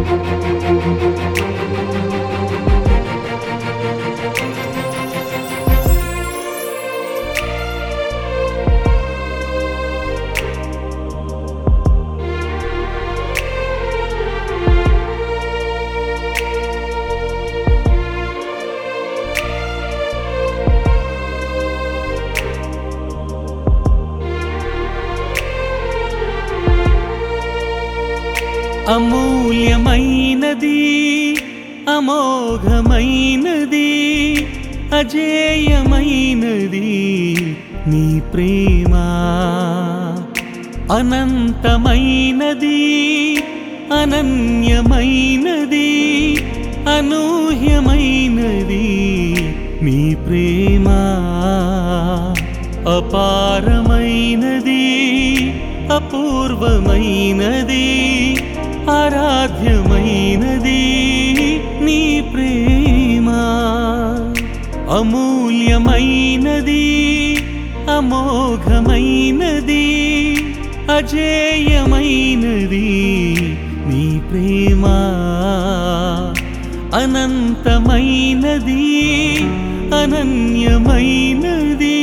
అమూల్యమైనది అమోఘమైనది అజేయమైనది నీ ప్రేమ అనంతమైనది అనన్యమైనది అనూహ్యమైనది నీ ప్రేమ అపారమైనది అపూర్వమైనది ఆరాధ్యమైనది నీ ప్రేమ అమూల్యమైనది అమోఘమైనది అజేయమైనది నీ ప్రేమ అనంతమైనది అనన్యమైనది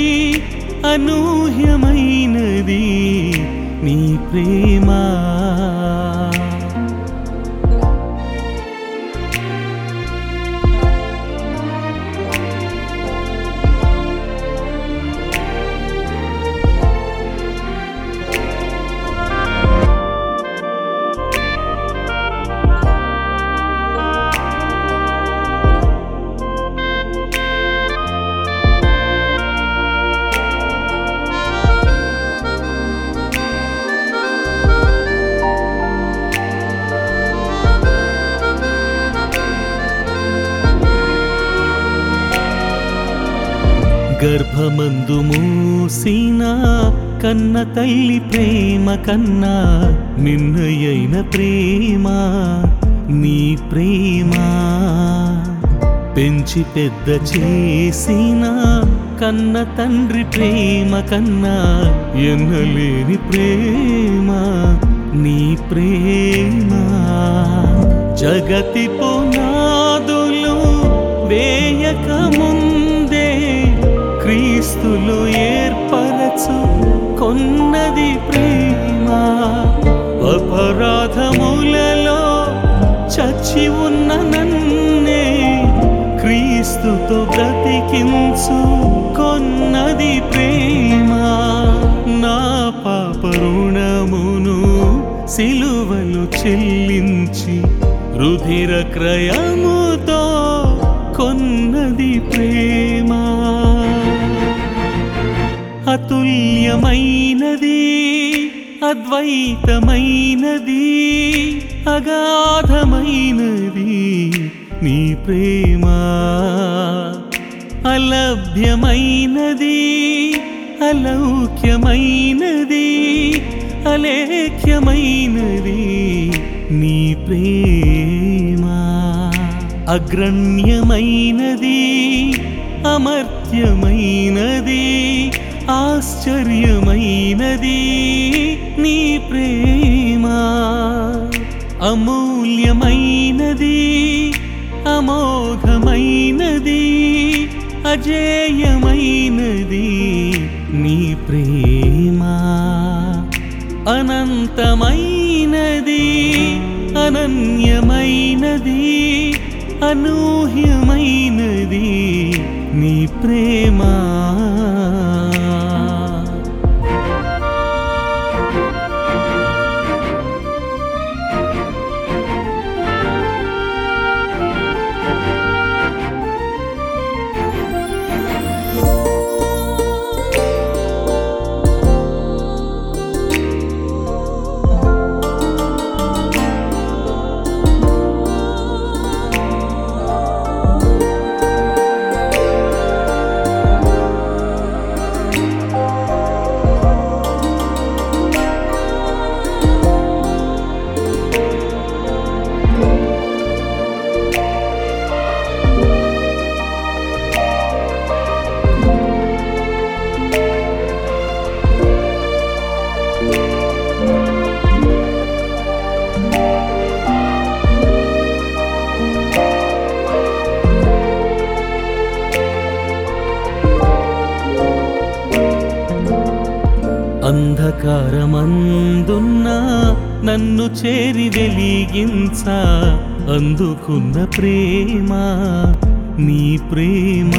అనూహ్యమైనది నీ ప్రేమ గర్భమందు మూసిన కన్న తల్లి ప్రేమ కన్నా నిన్నయైన ప్రేమ నీ ప్రేమ పెంచి పెద్ద చేసిన కన్న తండ్రి ప్రేమ కన్నా ఎన్నలేని ప్రేమ నీ ప్రేమ జగతి పునాదులు వేయక ముందే క్రీస్తులు ఏర్పరచు కొన్నది ప్రేమ అపరాధములలో చచ్చి ఉన్న నన్నే క్రీస్తుతో బ్రతికించు కొన్నది ప్రేమ నా పాప రుణమును సిలువలు చెల్లించి రుధిర క్రయముతో కొన్నది ప్రేమ అతుల్యమైనది అద్వైతమైనది అగాధమైనది నీ ప్రేమ అలభ్యమైనది అలౌక్యమైనది అలేఖ్యమైనది నీ ప్రేమ అగ్రణ్యమైనది అమర్త్యమైనది ఆశ్చర్యమైనది నీ ప్రేమ అమూల్యమైనది అమోఘమైనది అజేయమైనది నీ ప్రేమ అనంతమైనది అనన్యమైనది అనూహ్యమైనది నీ ప్రేమ అంధకారమందున్న నన్ను చేరి వెలిగించ అందుకున్న ప్రేమ నీ ప్రేమ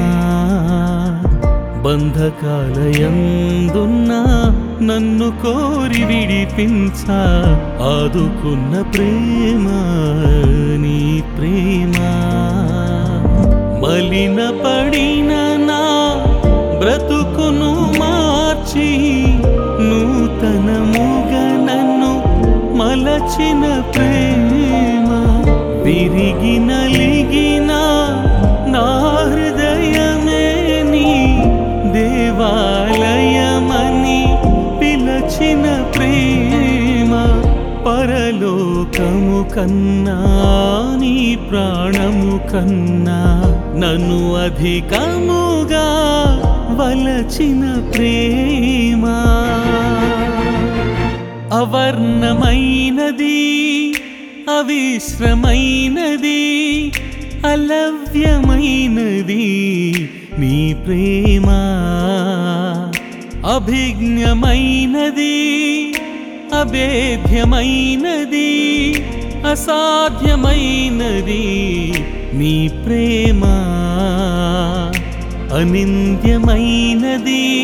బంధకాలయందున్న నన్ను కోరి విడిపించ ఆదుకున్న ప్రేమ నీ ప్రేమ మలిన పడిన నా బ్రతుకును మార్చి నూతనముగా నన్ను మలచిన ప్రేమ విరిగి నలిగిన నా హృదయమే నీ దేవాలయమని పిలచిన ప్రేమ పరలోకము కన్నా నీ ప్రాణము కన్నా నన్ను అధికముగా వలచిన ప్రేమ అవర్ణమైనది అవిశ్రమైనది అలవ్యమైనది నీ ప్రేమ అభిజ్ఞమైనది అభేద్యమైనది అసాధ్యమైనది నీ ప్రేమ అనింద్యమైనది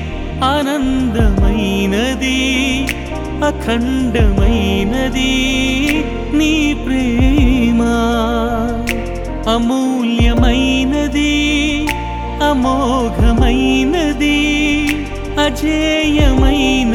ఆనందమైనది అఖండమైనది నీ ప్రేమ అమూల్యమైనది అమోఘమైనది అజేయమైనది